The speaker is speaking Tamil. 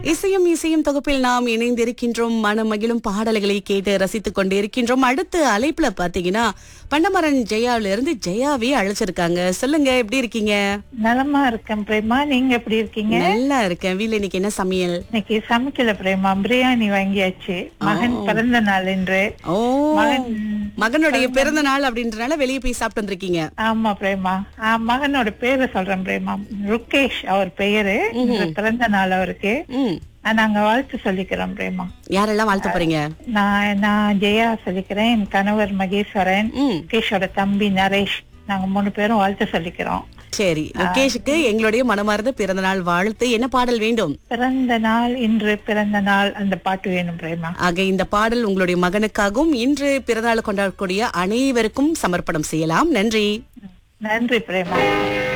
இசையும் இசையும் தொகுப்பில் நாம் இணைந்திருக்கின்றோம் மனம் மகிழும் பாடல்களை கேட்டு ரசித்துக் கொண்டு இருக்கின்றோம் அடுத்து அழைப்புல பாத்தீங்கன்னா பண்டமரன் ஜெயாவில இருந்து ஜெயாவே அழைச்சிருக்காங்க சொல்லுங்க எப்படி இருக்கீங்க நலமா இருக்கேன் பிரேமா நீங்க எப்படி இருக்கீங்க நல்லா இருக்கேன் வீட்ல இன்னைக்கு என்ன சமையல் இன்னைக்கு சமைக்கல பிரேமா பிரியாணி வாங்கியாச்சு மகன் பிறந்த நாள் என்று ஓ மகன் மகனுடைய பிறந்த நாள் அப்படின்றனால வெளியே போய் சாப்பிட்டு வந்திருக்கீங்க ஆமா பிரேமா ஆ, மகனோட பேரை சொல்றேன் பிரேமா ருகேஷ் அவர் பெயரு இன்று பிறந்த நாள் அவருக்கு ம் ஆ, நாங்க வாழ்த்து சொல்லிக்கிறோம் பிரேமா யாரெல்லாம் வாழ்த்த போறீங்க நான் நான் ஜெயா சொல்லிக்கிறேன் என் கணவர் மகேஸ்வரன் ம் முகேஷோட தம்பி நரேஷ் நாங்க மூணு பேரும் வாழ்த்து சொல்லிக்கிறோம் சரி முகேஷுக்கு எங்களுடைய மனமார்ந்த பிறந்த நாள் வாழ்த்து என்ன பாடல் வேண்டும் பிறந்த நாள் இன்று பிறந்த நாள் அந்த பாட்டு வேணும் பிரேமா ஆக இந்த பாடல் உங்களுடைய மகனுக்காகவும் இன்று பிறந்தநாள் கொண்டாடக்கூடிய அனைவருக்கும் சமர்ப்பணம் செய்யலாம் நன்றி நன்றி பிரேமா